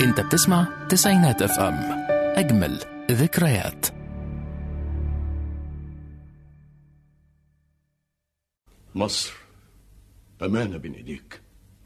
انت بتسمع تسعينات اف ام اجمل ذكريات مصر أمانة بين إيديك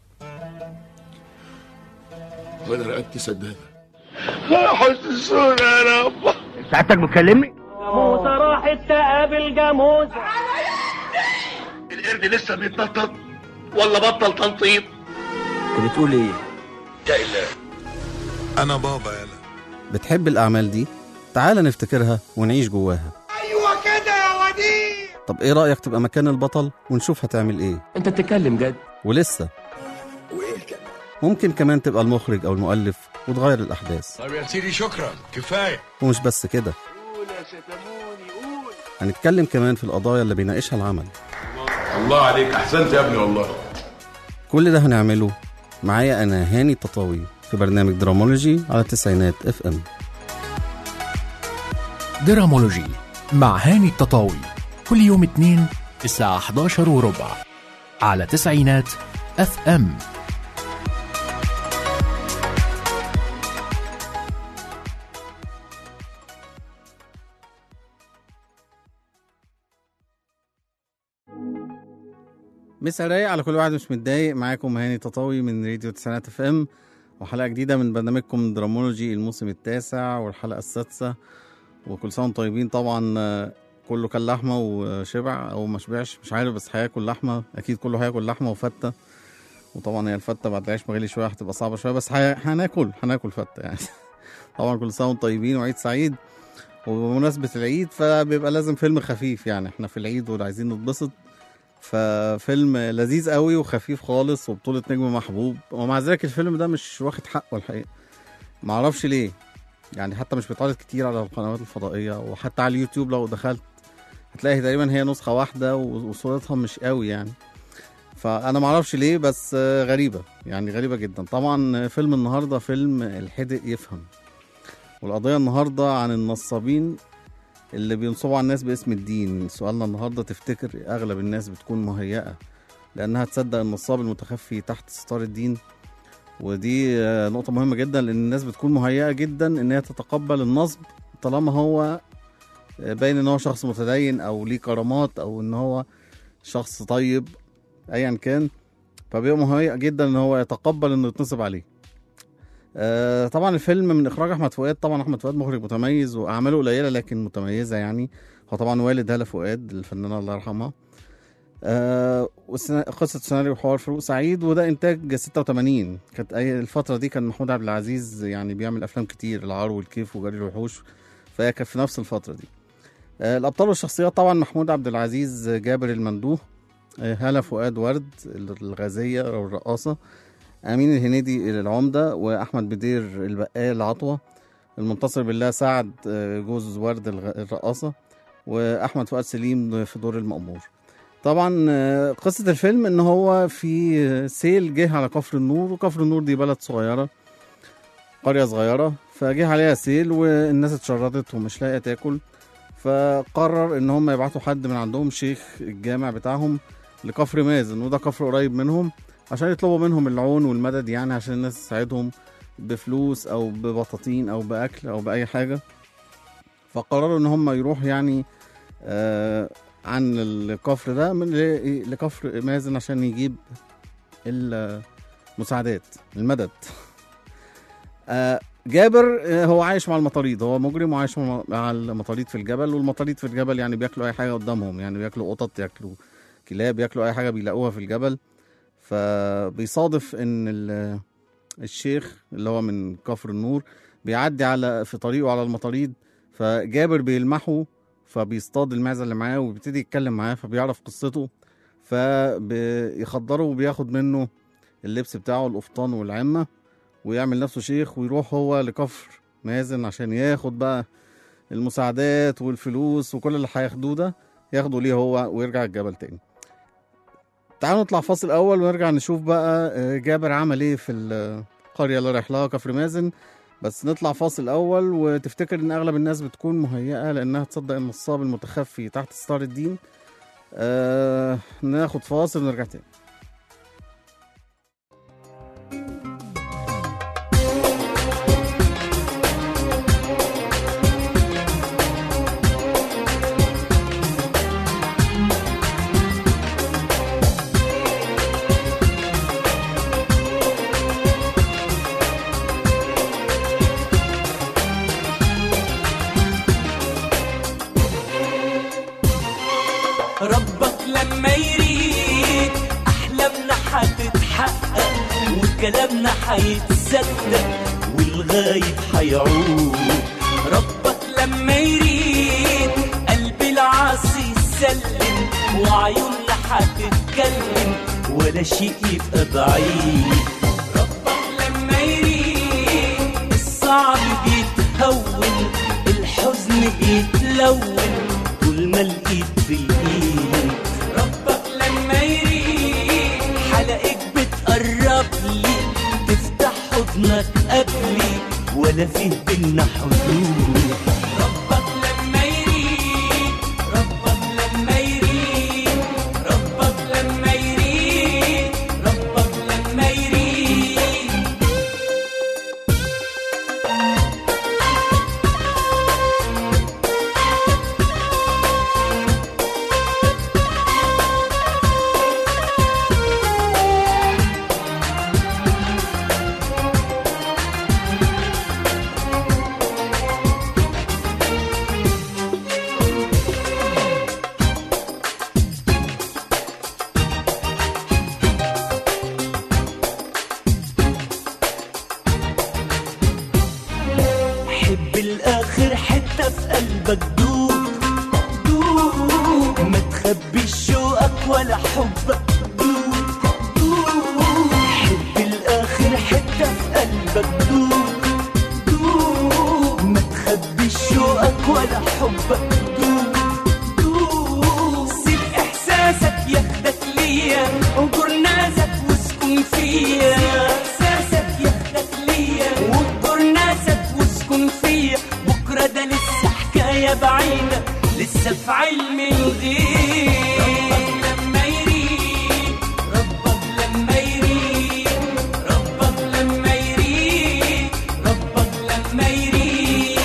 وأنا رقبت سدادة حسسونا يا رب سعادتك بتكلمني؟ جاموسة راحت تقابل جاموسة القرد لسه بيتنطط ولا بطل تنطيط انت بتقول ايه؟ يا إله أنا بابا يلا بتحب الأعمال دي؟ تعال نفتكرها ونعيش جواها أيوة كده يا وديع طب إيه رأيك تبقى مكان البطل ونشوف هتعمل إيه؟ انت بتتكلم جد ولسه وإيه الكلام ممكن كمان تبقى المخرج أو المؤلف وتغير الأحداث طب يا سيدي شكرا كفاية ومش بس كده هنتكلم كمان في القضايا اللي بيناقشها العمل الله عليك أحسنت يا ابني والله كل ده هنعمله معايا أنا هاني التطاوي في برنامج درامولوجي على تسعينات اف ام درامولوجي مع هاني التطاوي كل يوم اثنين الساعة 11 وربع على تسعينات اف ام مسا رايق على كل واحد مش متضايق معاكم هاني تطاوي من راديو تسعينات اف ام وحلقه جديده من برنامجكم درامولوجي الموسم التاسع والحلقه السادسه وكل سنه وانتم طيبين طبعا آه، كله كان لحمه وشبع او ما شبعش مش عارف بس هياكل لحمه اكيد كله هياكل لحمه وفته وطبعا هي الفته بعد العيش مغلي شويه هتبقى صعبه شويه بس هي- هناكل هناكل فته يعني طبعا كل سنه وانتم طيبين وعيد سعيد وبمناسبه العيد فبيبقى لازم فيلم خفيف يعني احنا في العيد وعايزين نتبسط ففيلم لذيذ قوي وخفيف خالص وبطولة نجم محبوب ومع ذلك الفيلم ده مش واخد حقه الحقيقة معرفش ليه يعني حتى مش بيتعرض كتير على القنوات الفضائية وحتى على اليوتيوب لو دخلت هتلاقي تقريبا هي نسخة واحدة و- وصورتها مش قوي يعني فأنا معرفش ليه بس آه، غريبة يعني غريبة جدا طبعا فيلم النهاردة فيلم الحدق يفهم والقضية النهاردة عن النصابين اللي بينصبوا على الناس باسم الدين سؤالنا النهارده تفتكر اغلب الناس بتكون مهيئه لانها تصدق النصاب المتخفي تحت ستار الدين ودي آه، نقطة مهمة جدا لأن الناس بتكون مهيئة جدا إن هي تتقبل النصب طالما هو آه، باين إن هو شخص متدين أو ليه كرامات أو إن هو شخص طيب أيا كان فبيبقى مهيئ جدا إن هو يتقبل إنه يتنصب عليه. آه، طبعا الفيلم من إخراج أحمد فؤاد طبعا أحمد فؤاد مخرج متميز وأعماله قليلة لكن متميزة يعني هو طبعا والد هالة فؤاد الفنانة الله يرحمها آه والسنا- قصة سيناريو حوار فاروق سعيد وده إنتاج 86 كانت أي الفترة دي كان محمود عبد العزيز يعني بيعمل أفلام كتير العار والكيف وجري الوحوش فهي كانت في نفس الفترة دي آه الأبطال والشخصيات طبعا محمود عبد العزيز جابر المندوه آه هالة فؤاد ورد الغازية أو الرقاصة أمين الهنيدي العمدة وأحمد بدير البقال عطوة المنتصر بالله سعد آه، جوز ورد الغ- الرقاصة وأحمد فؤاد سليم في دور المأمور طبعا آه، قصة الفيلم ان هو في آه، سيل جه على كفر النور وكفر النور دي بلد صغيرة قرية صغيرة فجه عليها سيل والناس اتشردت ومش لاقية تاكل فقرر ان هم يبعتوا حد من عندهم شيخ الجامع بتاعهم لكفر مازن وده كفر قريب منهم عشان يطلبوا منهم العون والمدد يعني عشان الناس تساعدهم بفلوس او ببطاطين او باكل او باي حاجه فقرروا ان هم يروحوا يعني آه عن الكفر ده من ل- لكفر مازن عشان يجيب المساعدات المدد آه جابر آه، هو عايش مع المطاريد هو مجرم وعايش مع مع المطاريد في الجبل والمطاريد في الجبل يعني بياكلوا اي حاجه قدامهم يعني بياكلوا قطط ياكلوا كلاب ياكلوا اي حاجه بيلاقوها في الجبل فبيصادف ان ال- الشيخ اللي هو من كفر النور بيعدي على في طريقه على المطاريد فجابر بيلمحه فبيصطاد المعزه اللي معاه وبيبتدي يتكلم معاه فبيعرف قصته فبيخدره وبياخد منه اللبس بتاعه القفطان والعمه ويعمل نفسه شيخ ويروح هو لكفر مازن عشان ياخد بقى المساعدات والفلوس وكل اللي هياخدوه ده ياخده ليه هو ويرجع الجبل تاني تعالوا نطلع فاصل اول ونرجع نشوف بقى آه، جابر عمل ايه في القريه اللي رايح لها كفر مازن بس نطلع فاصل اول وتفتكر ان اغلب الناس بتكون مهيئه لانها تصدق النصاب المتخفي تحت ستار الدين آه ناخد فاصل ونرجع تاني وكلامنا هيتصدق والغايب هيعود ربك لما يريد قلب العاصي يسلم وعيوننا هتتكلم ولا شيء يبقى بعيد ربك لما يريد الصعب بيتهون الحزن بيتلون طول ما الايد في الايد ربك لما يريد حلقك بتقرب لي تفتح حضنك قبلي ولا فيه بينا حدود ربك لما يريد ربك لما يريد ربك لما يريد ربك لما يريد حب الاخر حتة في قلبك دوب دوب ما تخبيش شوقك ولا حبك دوب دوب حب الاخر حتة في قلبك دوب دوب ما تخبيش شوقك ولا حبك دوب دوب سيب احساسك ياخدك ليا وجر ناسك واسكن فيا احساسك ياخدك ليا وجر ناسك واسكن فيا بكره ده لسه حكايه بعيده لسه في علم الغيب ربك لما يريد ربك لما يريد ربك لما يريد ربك لما يريد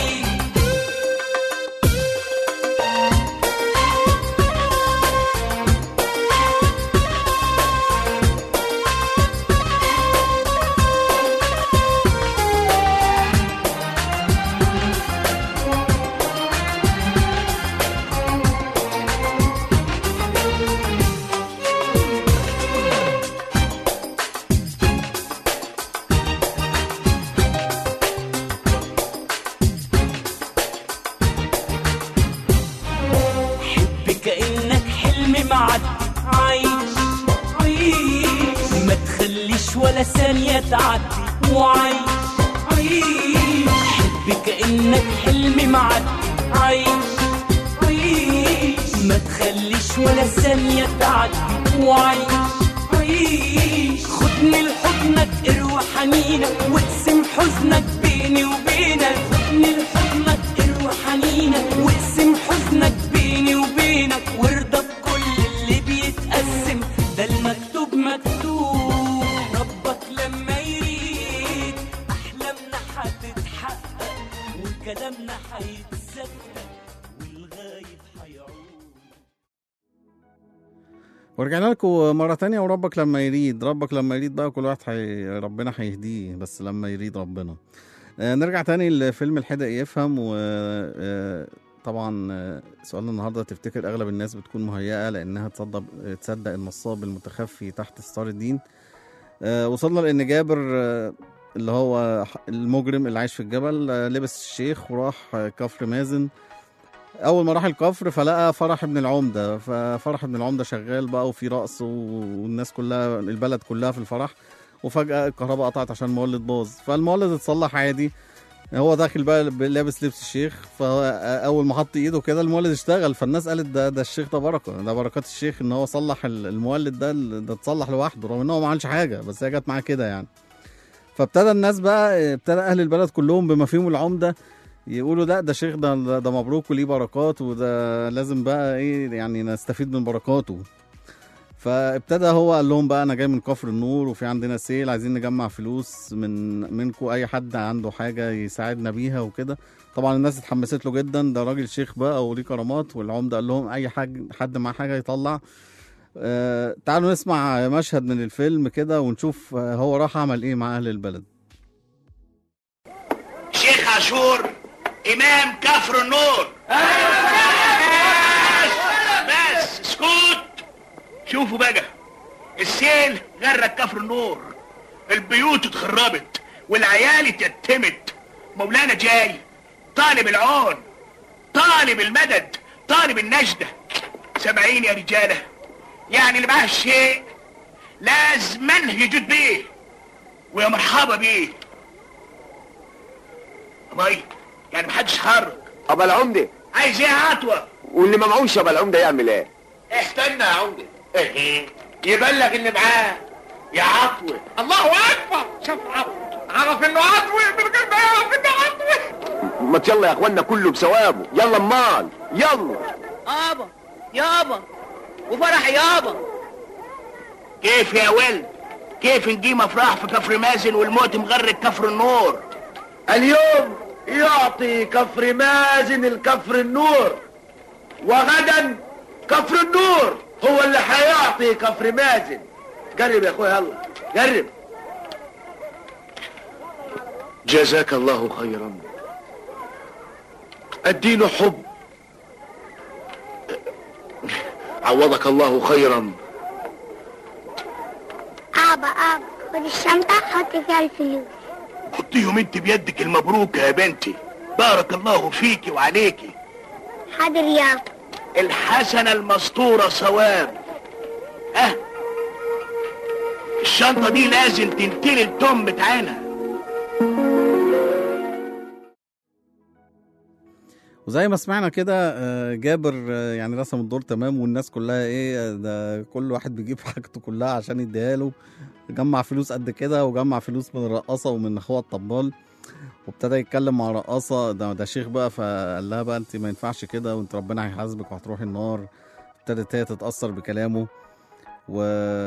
حب كأنك حلم معدي عايش عيش ما تخليش ولا ثانية تعدي وعيش عيش حب كأنك حلم معدي عايش عيش ما تخليش ولا ثانية تعدي وعيش عيش خدني لحضنك اروى حنينك واقسم حزنك بيني وبينك خدني لحضنك اروى حنينك واقسم حزنك بيني وبينك وارضى بكل اللي بيتقسم ده المكتوب مكتوب ربك لما يريد احلامنا هتتحقق وكلامنا هيتصدق والغايب هيعود ورجعنا لكم مرة تانية وربك لما يريد ربك لما يريد بقى كل واحد حي... ربنا هيهديه بس لما يريد ربنا آه نرجع تاني لفيلم الحدق يفهم و آه طبعا آه، سؤالنا النهارده تفتكر اغلب الناس بتكون مهيئه لانها تصدق تصدق النصاب المتخفي تحت ستار الدين آه وصلنا لان جابر آه اللي هو المجرم اللي عايش في الجبل آه لبس الشيخ وراح آه، كفر مازن اول ما راح الكفر فلقى فرح ابن العمده ففرح ابن العمده شغال بقى وفي رقص والناس كلها البلد كلها في الفرح وفجاه الكهرباء قطعت عشان المولد باظ فالمولد اتصلح عادي هو داخل بقى لابس لبس الشيخ فاول ما حط ايده كده المولد اشتغل فالناس قالت ده ده الشيخ ده بركه ده بركات الشيخ ان هو صلح ال- المولد ده ده اتصلح لوحده رغم ان هو ما عملش حاجه بس هي جت معاه كده يعني فابتدى الناس بقى ابتدى اهل البلد كلهم بما فيهم العمده يقولوا لا ده شيخ ده ده ده مبروك وليه بركات وده لازم بقى ايه يعني نستفيد من بركاته فابتدى هو قال لهم بقى انا جاي من كفر النور وفي عندنا سيل عايزين نجمع فلوس من منكم اي حد عنده حاجه يساعدنا بيها وكده طبعا الناس اتحمست له جدا ده راجل شيخ بقى وليه كرامات والعمده قال لهم اي حاجه حد معاه حاجه يطلع آه تعالوا نسمع مشهد من الفيلم كده ونشوف آه، هو راح عمل ايه مع اهل البلد شيخ عاشور امام كفر النور بس بس اسكت شوفوا بقى السيل غرق كفر النور البيوت اتخربت والعيال اتيتمت مولانا جاي طالب العون طالب المدد طالب النجدة سامعين يا رجالة يعني اللي معاه الشيء لازما يجود بيه ويا مرحبا بيه باي يعني محدش حرك ابا العمده عايز ايه يا عطوة واللي ما معهوش ابا العمده يعمل ايه استنى يا عمدة ايه يبلغ اللي معاه يا عطوة الله اكبر شوف عطوة عرف انه عطوة من غير ما يعرف انه عطوة ما يلا يا اخوانا كله بثوابه يلا امال يلا ابا يابا وفرح يابا كيف يا ولد كيف نجيم افراح في كفر مازن والموت مغرق كفر النور اليوم يعطي كفر مازن الكفر النور وغدا كفر النور هو اللي هيعطي كفر مازن جرب يا اخويا يلا جرب جزاك الله خيرا الدين حب عوضك الله خيرا ابا ابا خد الشنطة حط فيها الفلوس حطيهم انت بيدك المبروكة يا بنتي بارك الله فيكي وعليكي حاضر يابا الحسنة المسطورة صواب اه الشنطة دي لازم تنتلي التوم بتاعنا وزي ما سمعنا كده آه، جابر آه، يعني رسم الدور تمام والناس كلها ايه آه، ده كل واحد بيجيب حاجته كلها عشان يديها له جمع فلوس قد كده وجمع فلوس من الرقاصه ومن اخوها الطبال وابتدى يتكلم مع الرقاصه ده ده شيخ بقى فقال لها بقى انت ما ينفعش كده وانت ربنا هيحاسبك وهتروحي النار ابتدت هي تتاثر بكلامه و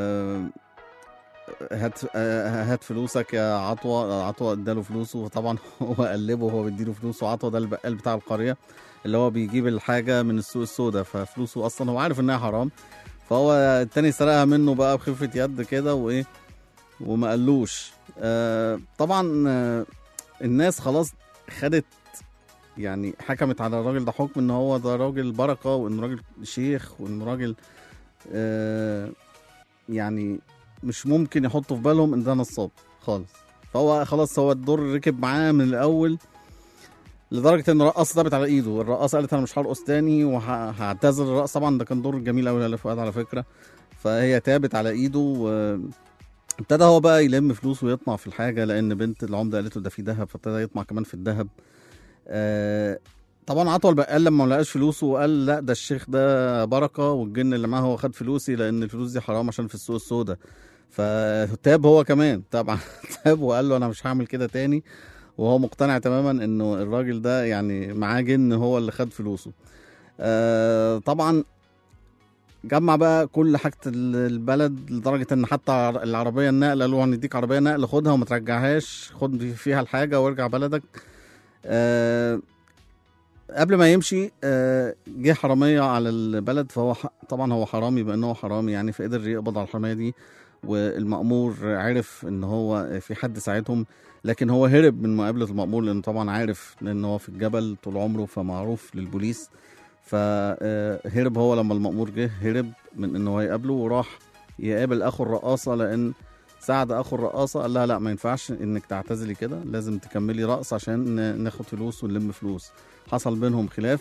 هات آه، هات فلوسك يا عطوه عطوه اداله فلوسه وطبعا هو قلبه وهو بيديله فلوسه عطوه ده البقال بتاع القريه اللي هو بيجيب الحاجه من السوق السوداء ففلوسه اصلا هو عارف انها حرام فهو التاني سرقها منه بقى بخفه يد كده وايه وما قالوش آه طبعا آه الناس خلاص خدت يعني حكمت على الراجل ده حكم ان هو ده راجل بركه وان راجل شيخ وان راجل آه يعني مش ممكن يحطوا في بالهم ان ده نصاب خالص فهو خلاص هو الدور ركب معاه من الاول لدرجه ان الرقاصه ضربت على ايده الرقاصه قالت انا مش هرقص تاني وهعتذر الرقص طبعا ده كان دور جميل قوي لفؤاد على فكره فهي تابت على ايده و ابتدى هو بقى يلم فلوس ويطمع في الحاجه لان بنت العمده قالت له ده في ذهب فابتدى يطمع كمان في الذهب آه طبعا عطوه البقال لما ما لقاش فلوسه وقال لا ده الشيخ ده بركه والجن اللي معاه هو خد فلوسي لان الفلوس دي حرام عشان في السوق السوداء فتاب هو كمان طبعا تاب وقال له انا مش هعمل كده تاني وهو مقتنع تماما انه الراجل ده يعني معاه جن هو اللي خد فلوسه آه طبعا جمع بقى كل حاجة البلد لدرجة ان حتى العربية النقل قالوا هنديك عربية نقل خدها وما ترجعهاش خد فيها الحاجة وارجع بلدك آه قبل ما يمشي آه جه حرامية على البلد فهو ح- طبعا هو حرامي بأنه هو حرامي يعني فقدر يقبض على الحرامية دي والمأمور عرف ان هو في حد ساعدهم لكن هو هرب من مقابلة المأمور لأنه طبعا عارف لأن هو في الجبل طول عمره فمعروف للبوليس فهرب هو لما المأمور جه هرب من انه هو يقابله وراح يقابل اخو الرقاصة لان ساعد اخو الرقاصة قال لها لا ما ينفعش انك تعتزلي كده لازم تكملي رقص عشان ن- ناخد فلوس ونلم فلوس حصل بينهم خلاف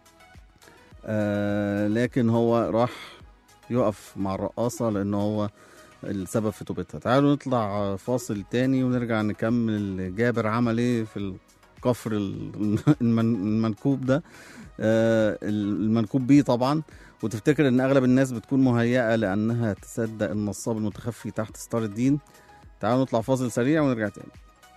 آه لكن هو راح يقف مع الرقاصة لان هو السبب في توبتها تعالوا نطلع فاصل تاني ونرجع نكمل جابر عمل ايه في الكفر ال- المن- المنكوب ده آه، المنكوب بيه طبعا وتفتكر ان اغلب الناس بتكون مهيئه لانها تصدق النصاب المتخفي تحت ستار الدين تعالوا نطلع فاصل سريع ونرجع تاني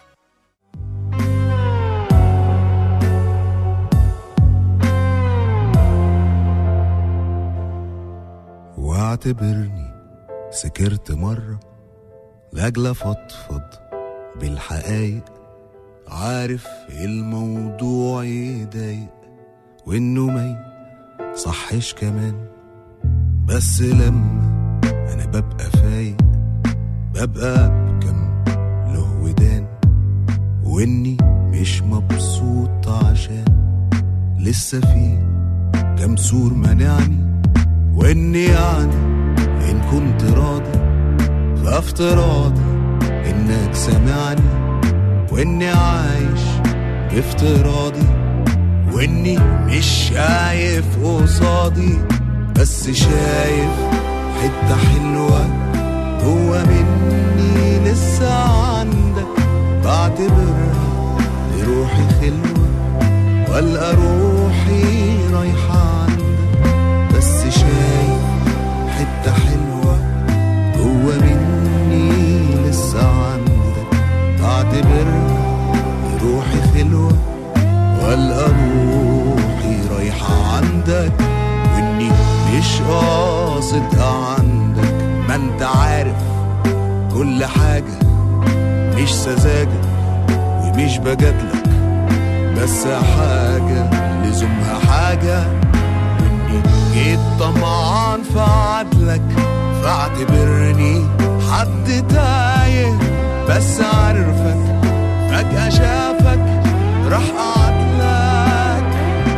واعتبرني سكرت مرة لأجل أفضفض بالحقايق عارف الموضوع يضايق وإنه ما صحش كمان بس لما أنا ببقى فايق ببقى بكم له ودان وإني مش مبسوط عشان لسه في كم سور منعني وإني يعني إن كنت راضي فافتراضي انك سامعني واني عايش بافتراضي واني مش شايف قصادي بس شايف حتة حلوة جوا مني لسه عندك بعتبرها لروحي خلوة والقى روحي رايحة عندك بس شايف حتة حلوة جوا مني لسه عندك بعتبرها لروحي خلوة والقى روحي رايحة عندك واني مش قاصد عندك ما انت عارف كل حاجة مش سذاجة ومش بجادلك بس حاجة لزومها حاجة واني جيت طمعان في عدلك فاعتبرني حد تايه بس عارفك فجأة شافك راح أعدلك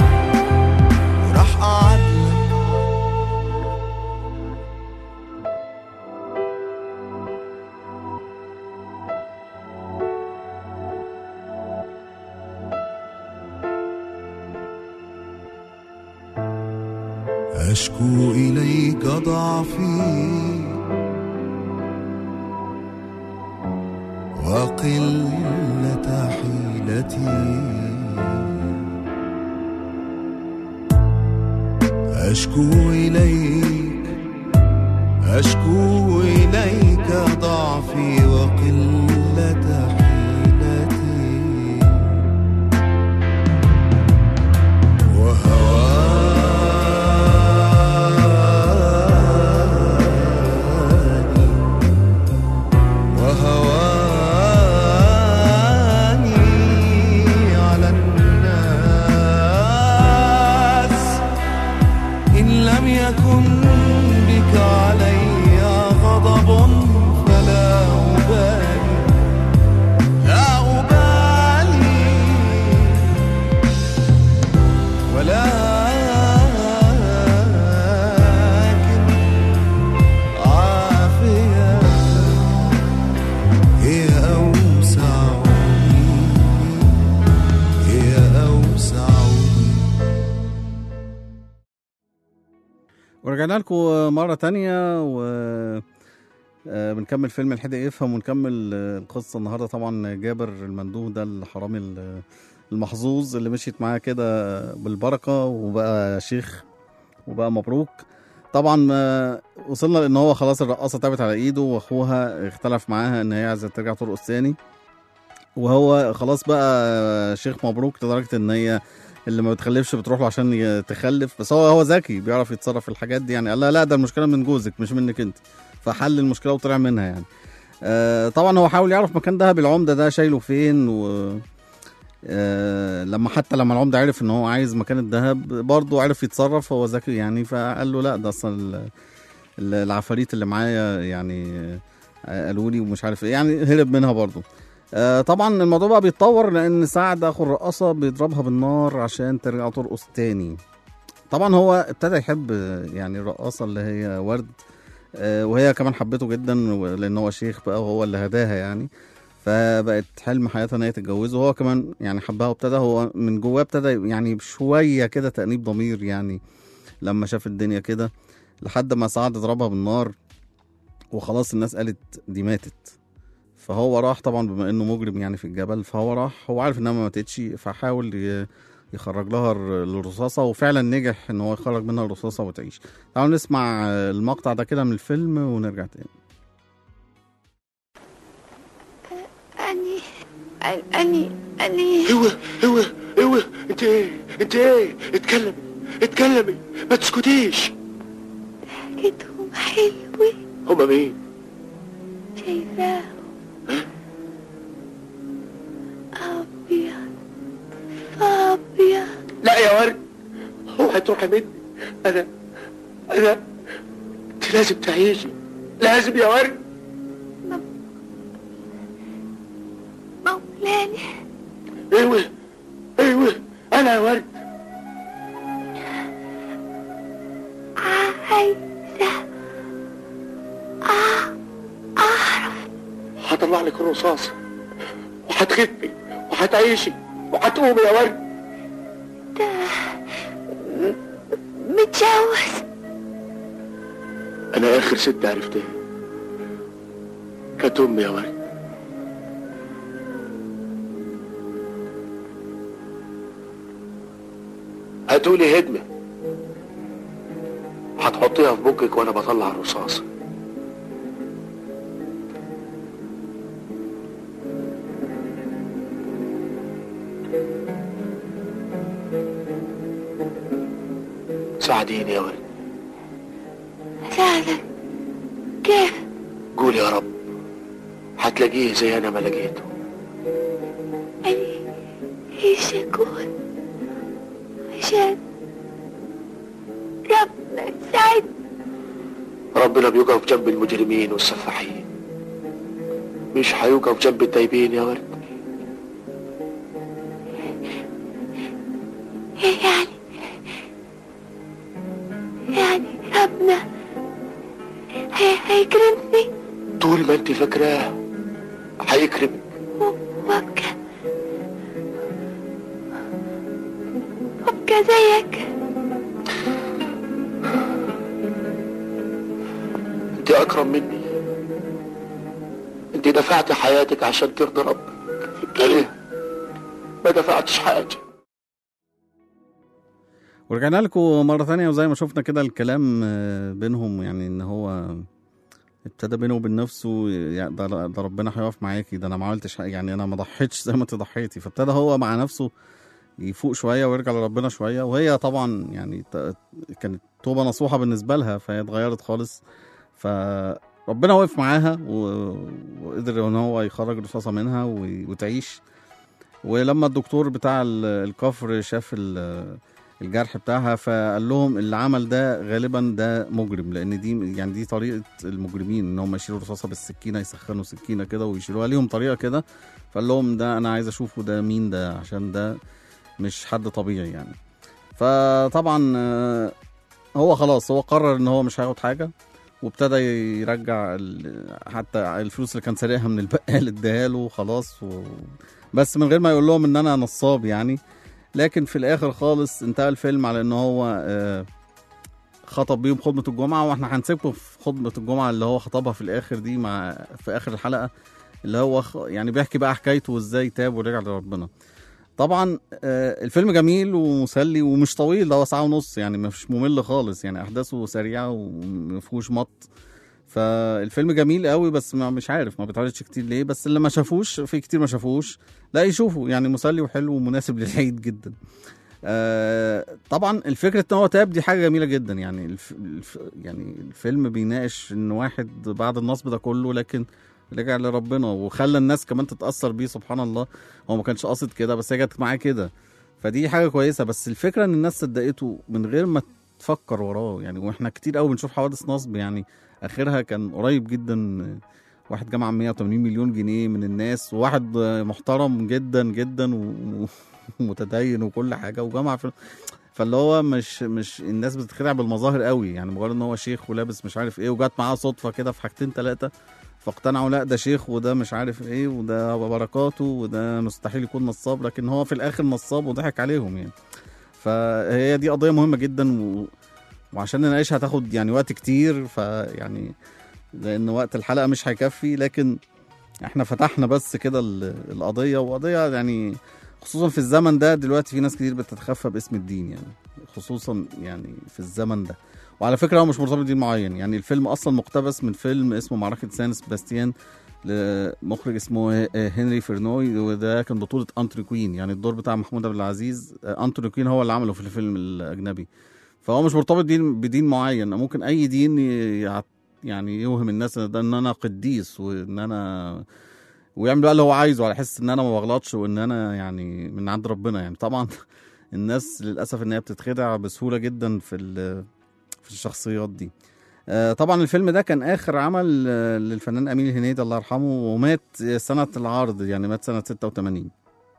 راح أعدلك أشكو إليك ضعفي وقلة حيلتي أشكو إليك أشكو إليك ضعفي وقلة حيلتي وهواني على الناس إن لم يكن بك علي غضب فلا أبالي لا أبالي ولكن عافية هي أوسع لي هي أوسع لي ورجعنا لكم مرة تانية و آه، بنكمل فيلم الحدق يفهم ونكمل آه، القصة النهاردة طبعا جابر المندوب ده الحرامي ال- المحظوظ اللي مشيت معاه كده بالبركة وبقى شيخ وبقى مبروك طبعا آه، وصلنا لان هو خلاص الرقاصة تعبت على ايده واخوها اختلف معاها ان هي عايزة ترجع ترقص تاني وهو خلاص بقى شيخ مبروك لدرجة ان هي اللي ما بتخلفش بتروح له عشان ي- تخلف بس هو هو ذكي بيعرف يتصرف في الحاجات دي يعني قال لها لا ده المشكله من جوزك مش منك انت فحل المشكله وطلع منها يعني آه طبعا هو حاول يعرف مكان دهب العمده ده شايله فين و آه لما حتى لما العمده عرف ان هو عايز مكان الذهب برضه عرف يتصرف هو ذكي يعني فقال له لا ده اصلا ال- ال- العفاريت اللي معايا يعني آه، قالوا لي ومش عارف ايه يعني هرب منها برضه آه طبعا الموضوع بقى بيتطور لان سعد اخو الرقاصه بيضربها بالنار عشان ترجع ترقص تاني طبعا هو ابتدى يحب آه، يعني الرقاصه اللي هي ورد آه وهي كمان حبته جدا و- لان هو شيخ بقى وهو اللي هداها يعني فبقت حلم حياتها ان هي تتجوزه وهو كمان يعني حبها وابتدى هو من جواه ابتدى يعني بشويه كده تأنيب ضمير يعني لما شاف الدنيا كده لحد ما سعد ضربها بالنار وخلاص الناس قالت دي ماتت فهو راح طبعا بما انه مجرم يعني في الجبل فهو راح هو عارف انها ما ماتتش فحاول ي- يخرج لها الر- الرصاصه وفعلا نجح ان هو يخرج منها الرصاصه وتعيش تعالوا نسمع المقطع ده كده من الفيلم ونرجع تاني أني أني أني ايوه ايوه ايوه انت ايه انت ايه اتكلمي اتكلمي ما تسكتيش لقيتهم حلوة هما مين شايفاهم أبيض أبيض لا يا ورد اوعي تروحي مني انا انا انت لازم تعيشي لازم يا ورد مولانا ايوه ايوه انا يا ورد عايزة أ- أعرف هطلع لك الرصاص وهتخفي وهتعيشي وهتقومي يا ورد متجوز انا اخر ست عرفتها كانت امي يا ورد هاتولي هدمة هتحطيها في بوكك وانا بطلع الرصاص ساعديني يا ورد ساعدك كيف قول يا رب هتلاقيه زي انا ما لقيته ايش اقول عشان ربنا ساعد ربنا بيقف جنب المجرمين والسفاحين مش هيوقف جنب التايبين يا ورد يعني يعني ربنا هي هيكرمني طول ما انت فاكراه هيكرمك وابقى وابقى زيك انت اكرم مني انت دفعت حياتك عشان ترضي ربك انا ما دفعتش حاجه ورجعنا لكم مرة تانية وزي ما شفنا كده الكلام آه، بينهم يعني ان هو ابتدى بينه وبين نفسه يعني ده, ده ربنا هيقف معاكي ده انا ما عملتش حاجة، يعني انا ما ضحيتش زي ما انت ضحيتي فابتدى هو مع نفسه يفوق شوية ويرجع لربنا شوية وهي طبعا يعني ت- كانت توبة نصوحة بالنسبة لها فهي اتغيرت خالص فربنا وقف معاها و- وقدر ان هو يخرج الرصاصة منها و- وتعيش ولما الدكتور بتاع ال- الكفر شاف ال- الجرح بتاعها فقال لهم اللي عمل ده غالبا ده مجرم لان دي يعني دي طريقه المجرمين ان هم يشيلوا رصاصه بالسكينه يسخنوا سكينه كده ويشيلوها ليهم طريقه كده فقال لهم ده انا عايز اشوفه ده مين ده عشان ده مش حد طبيعي يعني فطبعا آه، هو خلاص هو قرر ان هو مش هياخد حاجه وابتدى يرجع ال- حتى الفلوس اللي كان سارقها من البقال اداها له خلاص و... بس من غير ما يقول لهم ان انا نصاب يعني لكن في الاخر خالص انتهى الفيلم على ان هو آه، خطب بيهم خطبه الجمعه واحنا هنسيبكم في خطبه الجمعه اللي هو خطبها في الاخر دي مع في اخر الحلقه اللي هو خ- يعني بيحكي بقى حكايته وازاي تاب ورجع لربنا طبعا آه، الفيلم جميل ومسلي ومش طويل ده هو ساعه ونص يعني مش ممل خالص يعني احداثه سريعه ومفيهوش مط فالفيلم جميل قوي بس ما مش عارف ما بيتعرضش كتير ليه بس اللي ما شافوش في كتير ما شافوش لا يشوفوا يعني مسلي وحلو ومناسب للعيد جدا آه طبعا الفكرة ان هو تاب دي حاجة جميلة جدا يعني الف... الف... يعني الفيلم بيناقش ان واحد بعد النصب ده كله لكن رجع لربنا وخلى الناس كمان تتأثر بيه سبحان الله هو ما كانش قاصد كده بس هي جت معاه كده فدي حاجة كويسة بس الفكرة ان الناس صدقته من غير ما تفكر وراه يعني واحنا كتير قوي بنشوف حوادث نصب يعني اخرها كان قريب جدا واحد جمع 180 مليون جنيه من الناس وواحد محترم جدا جدا و- ومتدين وكل حاجه وجمع في فاللي هو مش مش الناس بتتخدع بالمظاهر قوي يعني مجرد ان هو شيخ ولابس مش عارف ايه وجات معاه صدفه كده في حاجتين ثلاثه فاقتنعوا لا ده شيخ وده مش عارف ايه وده بركاته وده مستحيل يكون نصاب لكن هو في الاخر نصاب وضحك عليهم يعني فهي دي قضيه مهمه جدا و... وعشان نناقشها هتاخد يعني وقت كتير فيعني لان وقت الحلقه مش هيكفي لكن احنا فتحنا بس كده ال- القضيه وقضيه يعني خصوصا في الزمن ده دلوقتي في ناس كتير بتتخفى باسم الدين يعني خصوصا يعني في الزمن ده وعلى فكره هو مش مرتبط بدين معين يعني الفيلم اصلا مقتبس من فيلم اسمه معركه سان سباستيان لمخرج اسمه هنري فرنوي وده كان بطولة أنتوني كوين يعني الدور بتاع محمود عبد العزيز أنتوني كوين هو اللي عمله في الفيلم الأجنبي فهو مش مرتبط دين بدين معين ممكن أي دين يع- يعني يوهم الناس ان ده ان انا قديس وان انا ويعمل بقى اللي هو عايزه على حس ان انا ما بغلطش وان انا يعني من عند ربنا يعني طبعا الناس للاسف ان هي بتتخدع بسهوله جدا في ال- في الشخصيات دي آه، طبعا الفيلم ده كان اخر عمل آه، للفنان امين الهنيدي الله يرحمه ومات سنه العرض يعني مات سنه 86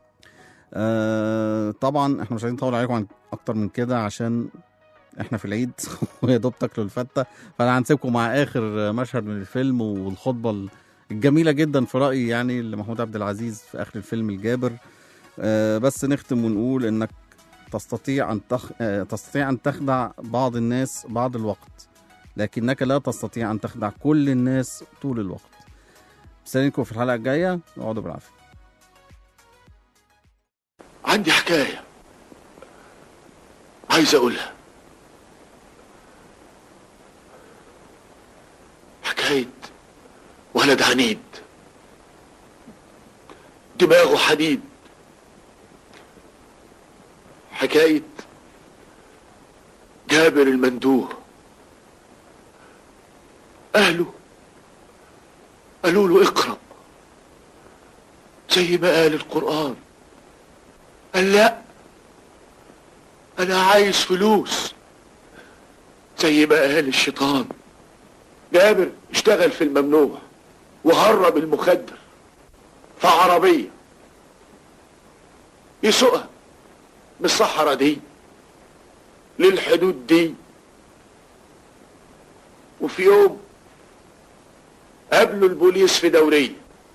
آه، طبعا احنا مش عايزين نطول عليكم عن اكتر من كده عشان احنا في العيد ويا دوب تاكلوا الفته فانا هنسيبكم مع اخر مشهد من الفيلم والخطبه ال- الجميله جدا في رايي يعني لمحمود عبد العزيز في اخر الفيلم الجابر آه، بس نختم ونقول انك تستطيع ان تخ... آه، تستطيع ان تخدع بعض الناس بعض الوقت لكنك لا تستطيع ان تخدع كل الناس طول الوقت مستنيكم في الحلقه الجايه اقعدوا بالعافيه عندي حكاية عايز أقولها حكاية ولد عنيد دماغه حديد حكاية جابر المندوه أهله قالوا له اقرأ زي ما قال القرآن قال لا انا عايز فلوس زي ما قال الشيطان جابر اشتغل في الممنوع وهرب المخدر في عربية يسوقها من الصحراء دي للحدود دي وفي يوم قابلوا البوليس في دورية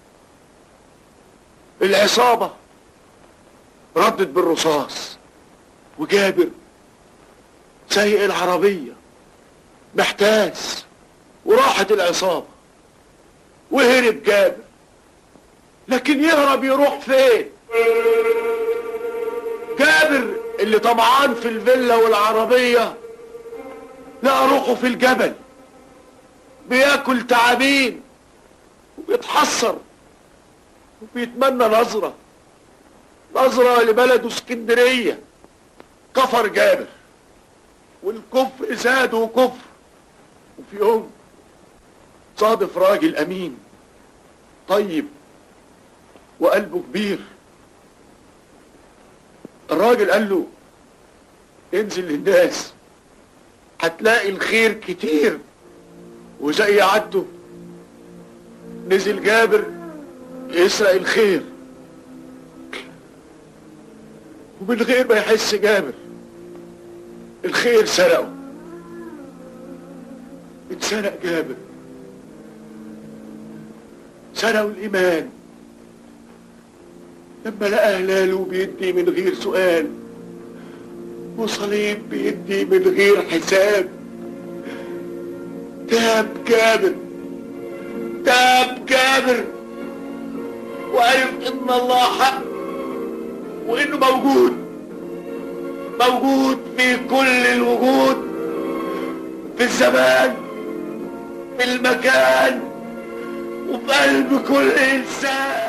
العصابة ردت بالرصاص وجابر سايق العربية محتاس وراحت العصابة وهرب جابر لكن يهرب يروح فين جابر اللي طمعان في الفيلا والعربية لقى روحه في الجبل بياكل تعابين وبيتحسر وبيتمنى نظره نظرة لبلده اسكندرية كفر جابر والكفر زاد وكفر وفي يوم صادف راجل أمين طيب وقلبه كبير الراجل قال له انزل للناس هتلاقي الخير كتير وزي عدته نزل جابر يسرق الخير ومن غير ما يحس جابر الخير سرقه اتسرق جابر سرقوا الإيمان لما لقى هلاله بيدي من غير سؤال وصليب بيدي من غير حساب تاب جابر تاب جابر وعرف ان الله حق وانه موجود موجود في كل الوجود في الزمان في المكان وفي قلب كل انسان